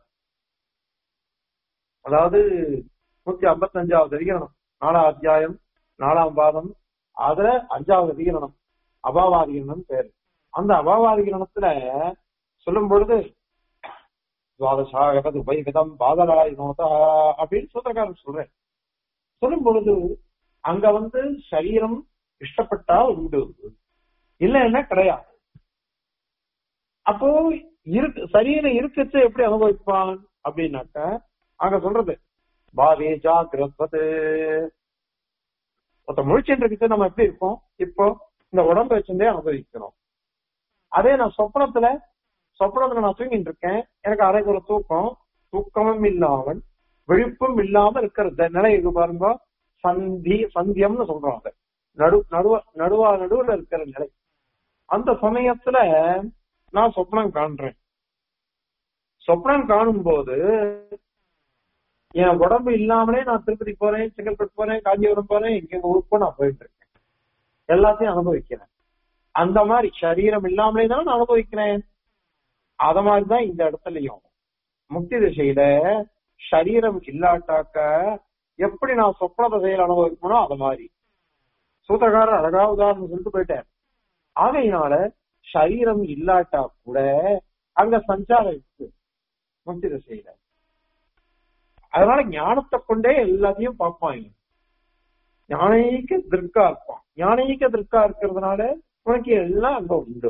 அதாவது நூத்தி ஐம்பத்தி அஞ்சாவது அதிகரணம் நாலாம் அத்தியாயம் நாலாம் பாதம் அதுல அஞ்சாவது அதிகரணம் அபாவாதிகரணம் பேரு அந்த அபாவாதிகரணத்துல சொல்லும் பொழுது துவாதசாகது உபயகதம் பாதராய் நோதா அப்படின்னு சூத்திரக்காரன் சொல்றேன் சொல்லும் பொழுது அங்க வந்து சரீரம் இஷ்டப்பட்டா உண்டு இல்லைன்னா கிடையாது அப்போ இருக்கு சரீரம் இருக்கச்சு எப்படி அனுபவிப்பான் அப்படின்னாக்க அங்க சொல்றது பாவே ஜாகிரவது ஒருத்த முழிச்சுட்டு இருக்குது நம்ம எப்படி இருக்கோம் இப்போ இந்த உடம்பு வச்சிருந்தே அனுபவிக்கிறோம் அதே நான் சொப்னத்துல சொப்னத்துல நான் தூங்கிட்டு இருக்கேன் எனக்கு அரைக்கு ஒரு தூக்கம் தூக்கமும் இல்லாமல் விழிப்பும் இல்லாம இருக்கிற நிலை இது பாருங்க சந்தி சந்தியம்னு சொல்றோம் அதை நடு நடுவ நடுவா நடுவுல இருக்கிற நிலை அந்த சமயத்துல நான் சொப்னம் காண்றேன் சொப்னம் காணும் போது என் உடம்பு இல்லாமலே நான் திருப்பதி போறேன் செங்கல்பட்டு போறேன் காஞ்சிபுரம் போறேன் எங்க ஊருக்கும் நான் போயிட்டு இருக்கேன் எல்லாத்தையும் அனுபவிக்கிறேன் அந்த மாதிரி சரீரம் இல்லாமலே தான் நான் அனுபவிக்கிறேன் அத மாதிரிதான் இந்த இடத்துலயும் முக்தி திசையில சரீரம் இல்லாட்டாக்க எப்படி நான் சொப்ன திசையில அனுபவிக்கணும் அத மாதிரி சூத்திரக்காரர் அழகா உதாரணம் சொல்லிட்டு போயிட்டேன் ஆகையினால சரீரம் இல்லாட்டா கூட அங்க சஞ்சாரம் இருக்கு முக்தி திசையில அதனால ஞானத்தை கொண்டே எல்லாத்தையும் பார்ப்பான் ஞானீக திருக்கா இருப்பான் ஞானீக திருக்கா இருக்கிறதுனால உனக்கு எல்லாம் அங்க உண்டு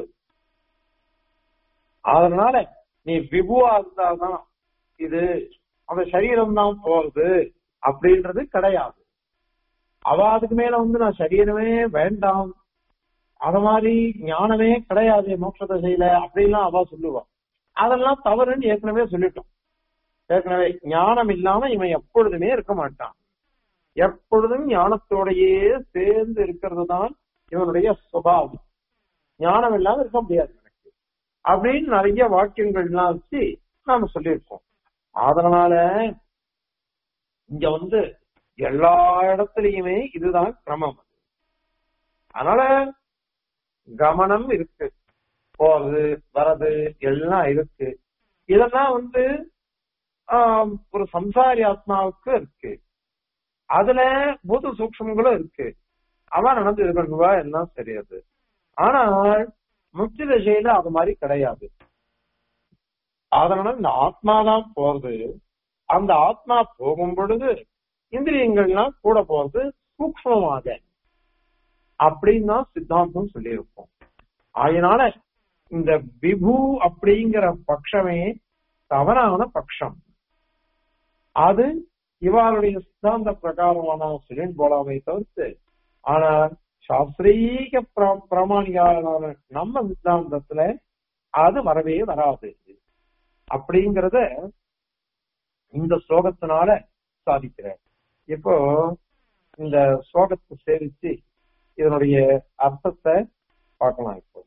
அதனால நீ விபுவா இருந்தாதான் இது அந்த சரீரம் தான் போறது அப்படின்றது கிடையாது அவ அதுக்கு மேல வந்து நான் சரீரமே வேண்டாம் அத மாதிரி ஞானமே கிடையாது மோட்ச திசையில அப்படின்லாம் அவ சொல்லுவா அதெல்லாம் தவறுன்னு ஏற்கனவே சொல்லிட்டோம் ஏற்கனவே ஞானம் இல்லாம இவன் எப்பொழுதுமே இருக்க மாட்டான் எப்பொழுதும் ஞானத்தோடையே சேர்ந்து இருக்கிறது தான் இவனுடைய சுபாவம் ஞானம் இல்லாம இருக்க முடியாது எனக்கு அப்படின்னு நிறைய வாக்கியங்கள்லாம் வச்சு நாம சொல்லியிருக்கோம் அதனால இங்க வந்து எல்லா இடத்துலயுமே இதுதான் கிரமம் அதனால கமனம் இருக்கு போறது வர்றது எல்லாம் இருக்கு இதெல்லாம் வந்து ஆஹ், ஒரு சம்சாரி ஆத்மாவுக்கு இருக்கு அதுல பூத சூக்ஷங்களும் இருக்கு அவன் நடந்து இது பண்ணுவா எல்லாம் சரியாது ஆனால் முக்தி திசையில அது மாதிரி கிடையாது அதனால இந்த ஆத்மாதான் போறது அந்த ஆத்மா போகும் பொழுது இந்திரியங்கள்லாம் கூட போறது சூக்மமாக அப்படின்னு தான் சித்தாந்தம் சொல்லியிருக்கோம் அதனால இந்த விபு அப்படிங்கிற பட்சமே தவறான பட்சம் அது இவருடைய சித்தாந்த பிரகாரமான சொல்லின் போலாமே தவிர்த்து ஆனால் சாஸ்திரீக பிர- பிரமாணிகான நம்ம சித்தாந்தத்துல அது வரவே வராது அப்படிங்கறத இந்த ஸ்லோகத்தினால சாதிக்கிறார் இப்போ இந்த ஸ்லோகத்தை சேரிச்சு இதனுடைய அர்த்தத்தை பார்க்கலாம் இப்போ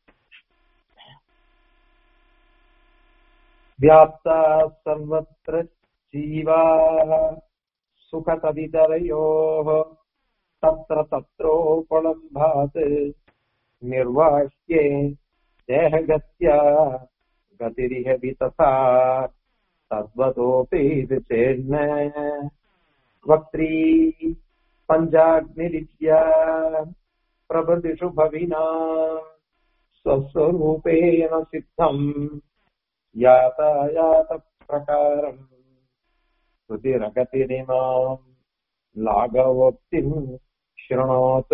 வியாப்தா சர்வத்திர ஜீவா சுகததிதரையோः तत्र तत्रोपलम्भात् निर्वाह्ये देहगत्या गतिरिह वितथा तद्वतोऽपि चेन्न वक्त्री पञ्चाग्निरित्या प्रभृतिषु भविना स्वस्वरूपेण सिद्धम् यातायातप्रकारम् श्रुतिरगतिरिमाम् लाघवोक्तिम् शृणोतु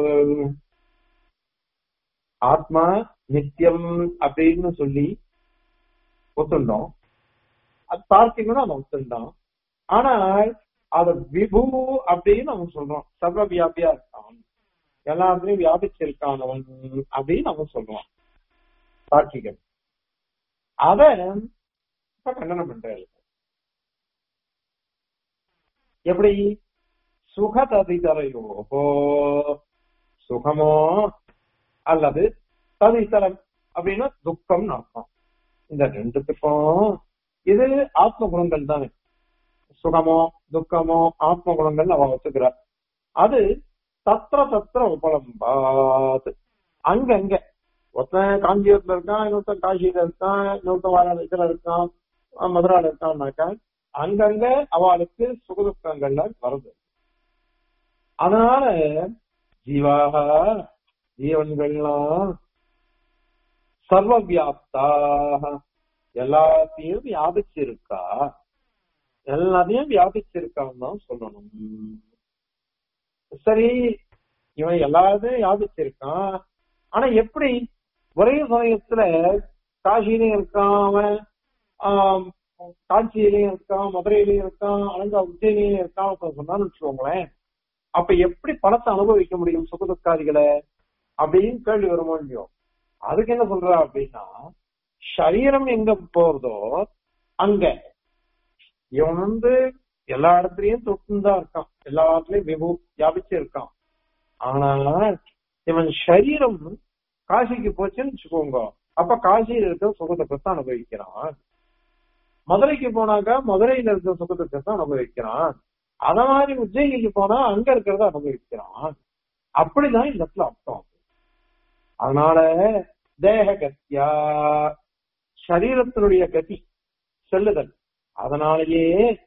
ஆத்மா நித்தியம் அப்படின்னு சொல்லி ஒத்துண்டோம் அது தார்க்கிகம்னு அவன் ஒத்துண்டான் ஆனால் அத விபு அப்படின்னு அவன் சொல்றான் சர்வ வியாபியா இருக்கான் எல்லாத்துலயும் வியாபிச்சிருக்கான் அவன் அப்படின்னு அவன் சொல்றான் தார்க்கிகன் அத இப்ப கண்டனம் பண்றாரு எப்படி சுகததிதரையோகோ சுகமோ அல்லது ததிதரம் அப்படின்னா துக்கம்னு அர்த்தம் இந்த ரெண்டுத்துக்கும் இது ஆத்ம குணங்கள் தானே சுகமோ துக்கமோ ஆத்ம குணங்கள் அவ வச்சுக்கிறார் அது தத்திர தத்திர உபலம்பாத் அங்கங்க ஒருத்தன் காஞ்சிபுரத்துல இருக்கான் இன்னொருத்தன் காசியில இருக்கான் இன்னொருத்தன் வாராணசியில இருக்கான் அஹ் மதுரால இருக்கான்னாக்கா அங்கங்க அவளுக்கு சுகதுக்கங்கள்ல வருது அதனால ஜீவாக ஜீவன்கள்லாம் சர்வ வியாப்தாக எல்லாத்தையும் வியாபிச்சிருக்கா எல்லாத்தையும் வியாபிச்சிருக்கான்னு தான் சொல்லணும் சரி இவன் எல்லாத்தையும் வியாபிச்சிருக்கான் ஆனா எப்படி ஒரே சமயத்துல காசிலையும் இருக்கான் அவன் ஆஹ், காஞ்சியிலையும் இருக்கான் மதுரையிலையும் இருக்கான் அலங்கா உஜ்ஜயிலையும் இருக்கான் அப்ப சொன்னான்னு வச்சுக்கோங்களேன் அப்ப எப்படி பணத்தை அனுபவிக்க முடியும் சுகதுக்காரிகளை அப்படின்னு கேள்வி வருமோ இல்லையோ அதுக்கு என்ன சொல்றா அப்படின்னா சரீரம் எங்க போறதோ அங்க இவன் வந்து எல்லா இடத்துலயும் தொட்டுதான் இருக்கான் எல்லா இடத்துலயும் விபு வியாபிச்சு இருக்கான் ஆனா இவன் சரீரம் காசிக்கு போச்சுன்னு வச்சுக்கோங்க அப்ப காசியில இருக்க சுகதுக்கத்தை அனுபவிக்கிறான் மதுரைக்கு போனாக்கா மதுரையில இருக்க சுகதுக்கத்தை அனுபவிக்கிறான் அத மாதிரி உஜ்ஜயினிக்கு போனா அங்க இருக்கிறத அனுபவிக்கிறான் அப்படிதான் இந்த இடத்துல அர்த்தம் அதனால தேக கத்தியா சரீரத்தினுடைய கதி செல்லுதல் அதனாலேயே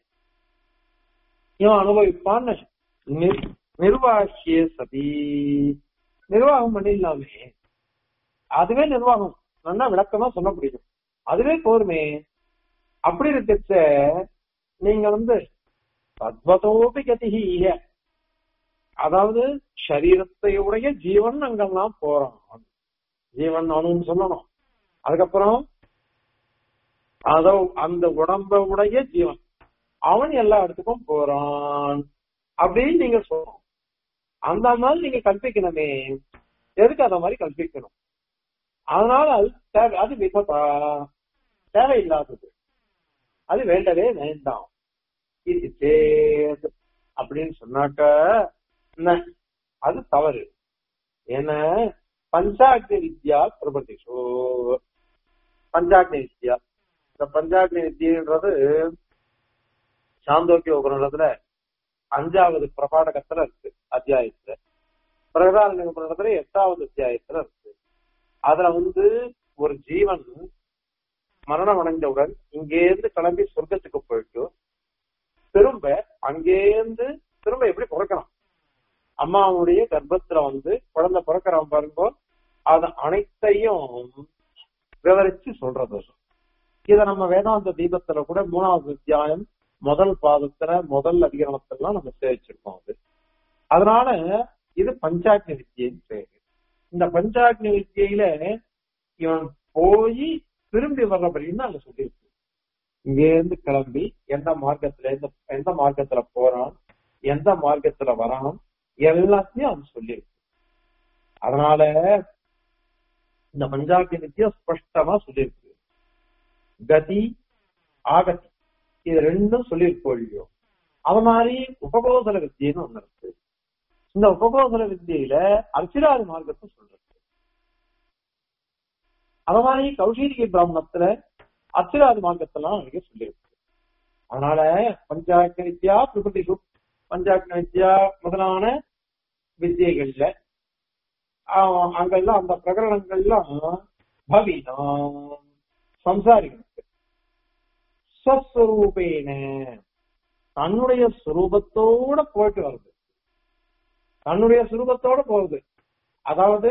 இவன் அனுபவிப்பான்னு நிர்- நிர்வாகிய சதி நிர்வாகம் பண்ணிடலாமே அதுவே நிர்வாகம் நல்லா விளக்கமா சொல்ல முடியும் அதுவே போருமே அப்படி இருக்கச்ச நீங்க வந்து தத்வதோபி கதிஹீய அதாவது சரீரத்தையுடைய ஜீவன் அங்கெல்லாம் போறான் ஜீவன் அணுன்னு சொல்லணும் அதுக்கப்புறம் அதோ அந்த உடம்ப உடைய ஜீவன் அவன் எல்லா இடத்துக்கும் போறான் அப்படின்னு நீங்க சொல்லணும் அந்த மாதிரி நீங்க கற்பிக்கணுமே எதுக்கு அந்த மாதிரி கற்பிக்கணும் அதனால அது தேவை அது விபத்தா தேவையில்லாதது அது வேண்டவே வேண்டாம் இது சேத் அப்படின்னு சொன்னாக்க என்ன? அது தவறு ஏன்னா பஞ்சாக்னி வித்யா பிரபதிஷோ பஞ்சாக்னி வித்யா இந்த பஞ்சாக்னி வித்யன்றது சாந்தோக்கிய உபநிடத்துல அஞ்சாவது பிரபாடகத்துல இருக்கு அத்தியாயத்துல பிரகதாரண்ய உபநிடத்துல எட்டாவது அத்தியாயத்துல இருக்கு அதுல வந்து ஒரு ஜீவன் மரணம் அடைஞ்சவுடன் இங்கேருந்து கிளம்பி சொர்க்கத்துக்கு போயிட்டு திரும்ப அங்கேருந்து திரும்ப எப்படி பிறக்கலாம் அம்மாவுடைய கர்ப்பத்துல வந்து குழந்தை பிறக்கிறவன் பாருங்க அது அனைத்தையும் விவரிச்சு சொல்றது இத நம்ம வேதாந்த தீபத்துல கூட மூணாவது அத்தியாயம் முதல் பாதத்துல முதல் அதிகரணத்தெல்லாம் நம்ம சேவிச்சிருக்கோம் அது அதனால இது பஞ்சாக்னி வித்தியன்னு பேரு இந்த பஞ்சாக்னி வித்தியில இவன் போய் திரும்பி வர்றபடின்னு அங்க சொல்லியிருக்கு இங்க இருந்து கிளம்பி எந்த மார்க்கத்துல எந்த எந்த மார்க்கத்துல போறான் எந்த மார்க்கத்துல வரான் எல்லாத்தையும் அவன் சொல்லியிருக்கு அதனால இந்த பஞ்சாக்னி வித்தியா ஸ்பஷ்டமா சொல்லியிருக்கு கதி ஆகதி இது ரெண்டும் சொல்லியிருக்கோம் இல்லையோ அது மாதிரி உபகோசல வித்தியன்னு ஒண்ணு இருக்கு இந்த உபகோசல வித்தியில அர்ச்சிராதி மார்க்கத்தை சொல்றது அது மாதிரி கௌஷீரிகை பிராமணத்துல அர்ச்சிராதி மார்க்கத்தெல்லாம் நிறைய சொல்லியிருக்கு அதனால பஞ்சாக்ன வித்யா பிரகிருதி சுப் பஞ்சாக்ன வித்யா முதலான வித்தியைகள்ல ஆஹ் அங்கெல்லாம் அந்த பிரகரணங்கள்லாம் பவினா சம்சாரிகளுக்கு ஸ்வஸ்வரூபேன தன்னுடைய சுரூபத்தோட போயிட்டு வருது தன்னுடைய சுரூபத்தோட போகுது அதாவது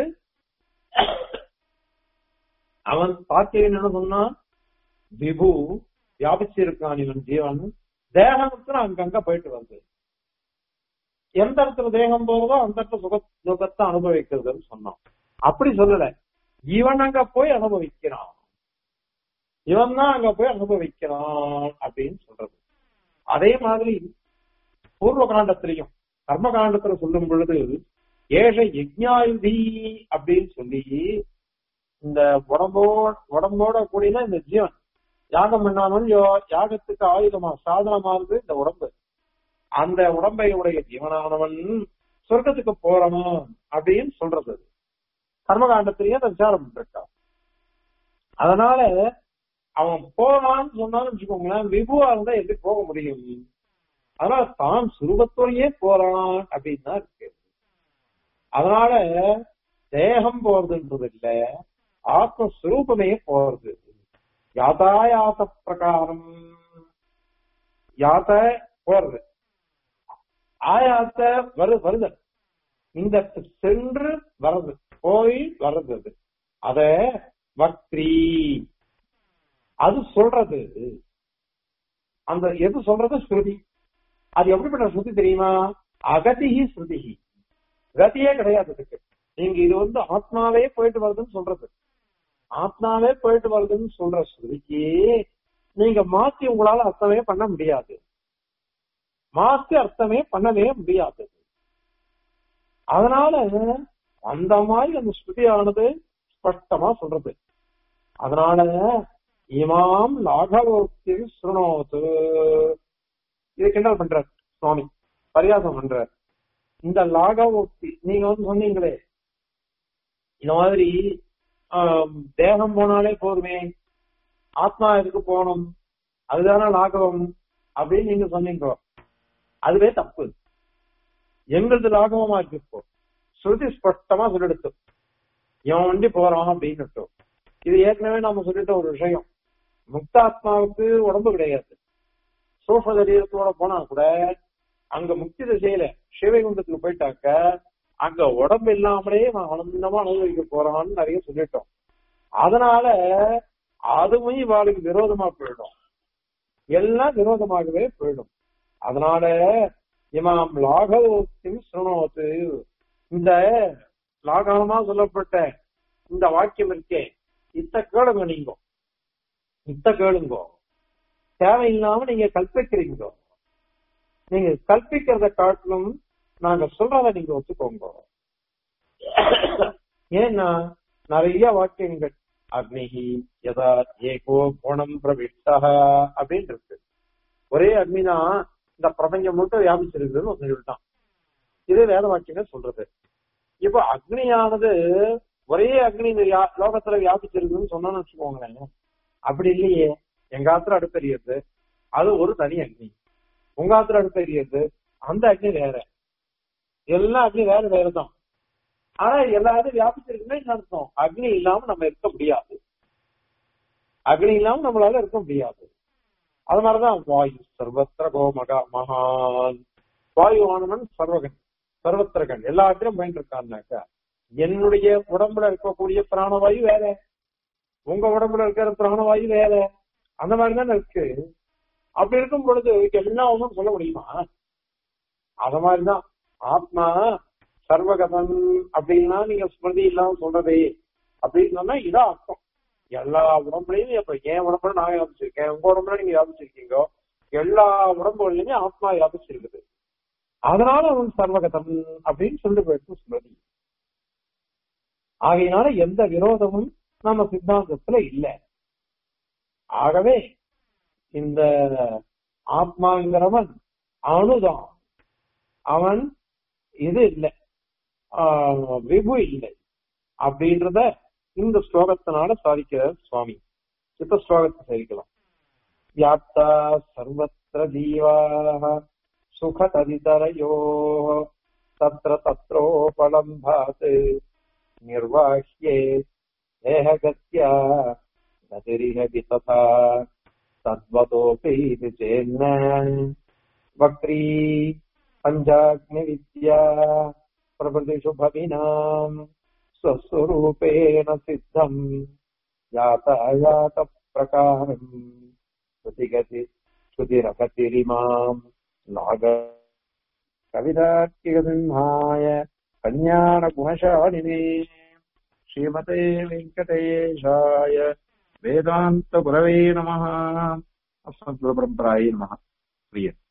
அவன் பார்க்கிறேன் என்ன சொன்னான் விபு வியாபிச்சிருக்கான் இவன் ஜீவன் தேகத்துல அங்கங்க போயிட்டு வருது எந்த இடத்துல தேகம் போகுதோ அந்த இடத்துல சுக சுகத்தை அனுபவிக்கிறதுன்னு சொன்னான் அப்படி சொல்லல இவன் அங்க போய் அனுபவிக்கிறான் இவன் தான் அங்க போய் அனுபவிக்கிறான் அப்படின்னு சொல்றது அதே மாதிரி பூர்வ காண்டத்திலையும் கர்ம காண்டத்துல சொல்லும் பொழுது ஏஷ யஜ்ஞாயுதி அப்படின்னு சொல்லி இந்த உடம்போட உடம்போட கூடின இந்த ஜீவன் யாகம் பண்ணாமல் யாகத்துக்கு ஆயுதமா சாதனமானது இந்த உடம்பு அந்த உடம்பை உடைய ஜீவனானவன் சொர்க்கத்துக்கு போறணும் அப்படின்னு சொல்றது கர்மகாண்டத்திலேயே அந்த விசாரம் பண்ணிருக்கான் அதனால அவன் போறான்னு சொன்னாலும் வச்சுக்கோங்களேன் விபுவா இருந்தா எப்படி போக முடியும் அதனால தான் சுரூபத்தோடையே போறான் அப்படின்னு தான் இருக்கு அதனால தேகம் போறதுன்றது இல்ல ஆத்மஸ்வரூபமே போறது யாத்தாயாத்த பிரகாரம் யாத்த போறது ஆயாத்த வரு வருதல் இந்த சென்று வர்றது போய் வர்றது அது அத வக்ரி அது சொல்றது அந்த எது சொல்றது ஸ்ருதி அது எப்படிப்பட்ட ஸ்ருதி தெரியுமா அகதிகி ஸ்ருதிகி கதியே கிடையாது அதுக்கு நீங்க இது வந்து ஆத்மாவே போயிட்டு வருதுன்னு சொல்றது ஆத்மாவே போயிட்டு வருதுன்னு சொல்ற ஸ்ருதிக்கு நீங்க மாத்தி உங்களால அர்த்தமே பண்ண முடியாது மாத்தி அர்த்தமே பண்ணவே முடியாது அதனால அந்த மாதிரி அந்த ஸ்ருதியானது ஸ்பஷ்டமா சொல்றது அதனால இமாம் லாகவோக்தி சுருணோத்து இது கிண்டல் பண்றார் சுவாமி பரியாசம் பண்றார் இந்த லாகவோக்தி நீங்க வந்து சொன்னீங்களே இந்த மாதிரி தேகம் போனாலே போதுமே ஆத்மா எதுக்கு போகணும் அதுதானே லாகவம் அப்படின்னு நீங்க சொன்னீங்க அதுவே தப்பு எங்களது லாகவமா இருக்கு இப்போ ஸ்ருதி ஸ்பஷ்டமா சொல்லிடுத்து இவன் வண்டி போறான் அப்படின்னு இது ஏற்கனவே நாம சொல்லிட்ட ஒரு விஷயம் முக்தாத்மாவுக்கு உடம்பு கிடையாது சூஃப சரீரத்தோட போனா கூட அங்க முக்தி திசையில சிவகுண்டத்துக்கு போயிட்டாக்க அங்க உடம்பு இல்லாமலே ஆனந்தமா அனுபவிக்க போறான்னு நிறைய சொல்லிட்டோம் அதனால அதுவும் இவாளுக்கு விரோதமா போயிடும் எல்லாம் விரோதமாகவே போயிடும் அதனால இமாம் லாகவோக்தி சுரணோத்து இந்த லாகவமா சொல்லப்பட்ட இந்த வாக்கியம் இருக்கே இத்த கேளுங்க நீங்க இத்த கேளுங்க தேவையில்லாம நீங்க கல்பிக்கிறீங்க நீங்க கல்பிக்கிறத காட்டிலும் நாங்க சொல்றத நீங்க ஒத்துக்கோங்க ஏன்னா நிறைய வாக்கியங்கள் அக்னிஹி யதா ஏகோ கோணம் பிரவிஷ்டா அப்படின்னு இருக்கு ஒரே அக்னிதான் இந்த பிரபஞ்சம் மட்டும் வியாபிச்சிருக்குதுன்னு சொல்லிவிட்டான் இது வேத வாக்கியங்கள் சொல்றது இப்ப அக்னியானது ஒரே அக்னி இந்த லோகத்துல வியாபிச்சிருக்குன்னு சொன்னோம்னு வச்சுக்கோங்களேன் அப்படி இல்லையே எங்க ஆத்திர அடுப்பெரியது அது ஒரு தனி அக்னி உங்க ஆத்திர அடுப்பெரியது அந்த அக்னி வேற எல்லா அக்னி வேற வேறதான் ஆனா எல்லாரும் வியாபிச்சிருக்குன்னு அர்த்தம் அக்னி இல்லாம நம்ம இருக்க முடியாது அக்னி இல்லாம நம்மளால இருக்க முடியாது அது மாதிரிதான் வாயு சர்வத்திர கோ மகா மகான் வாயு ஆனவன் சர்வகன் சர்வத்திரகன் எல்லா இடத்திலும் போயிட்டு இருக்கான்னாக்கா என்னுடைய உடம்புல இருக்கக்கூடிய பிராணவாயு வேற உங்க உடம்புல இருக்கிற பிராணவாயு வேற அந்த மாதிரி தானே இருக்கு அப்படி இருக்கும் பொழுது எல்லாம் ஒன்றும் சொல்ல முடியுமா அத மாதிரிதான் ஆத்மா சர்வகதம் அப்படின்னா நீங்க ஸ்மிருதி இல்லாம சொல்றதே அப்படின்னு சொன்னா இதான் அர்த்தம் எல்லா உடம்புலையும் இப்ப என் உடம்புல நான் வியாபிச்சிருக்கேன் உங்க உடம்புல நீங்க வியாபிச்சிருக்கீங்க எல்லா உடம்புலையுமே ஆத்மா வியாபிச்சிருக்குது அதனால அவன் சர்வகதம் அப்படின்னு சொல்லிட்டு போயிட்டு ஸ்மிருதி ஆகையினால எந்த விரோதமும் நம்ம சித்தாந்தத்துல இல்ல ஆகவே இந்த ஆத்மாங்கிறவன் அணுதான் அவன் இது இல்லை ஆஹ் விபு இல்லை அப்படின்றத இந்த ஸ்லோகத்தினால சாதிக்கிறார் சுவாமி இப்ப ஸ்லோகத்தை சேவிக்கலாம் வியாப்தா சர்வத்திர ஜீவாக சுகததிதரையோ தத்ர தத்ரோபலம்பாத் निर्वाह्ये देहगत्या गतिरिहति तथा तद्वतोऽपि चेन्न वक्री पञ्चाग्निविद्या प्रभृतिषु भविनाम् स्वस्वरूपेण सिद्धम् यातायातप्रकारम् श्रुतिगति श्रुतिरगतिरिमाम् नाग कविदार्किकसिंहाय कल्याणगुणशालिने श्रीमते वेङ्कटेशाय वेदान्तगुरवे नमः अस्मद्गुरुपरम्परायै नमः प्रिय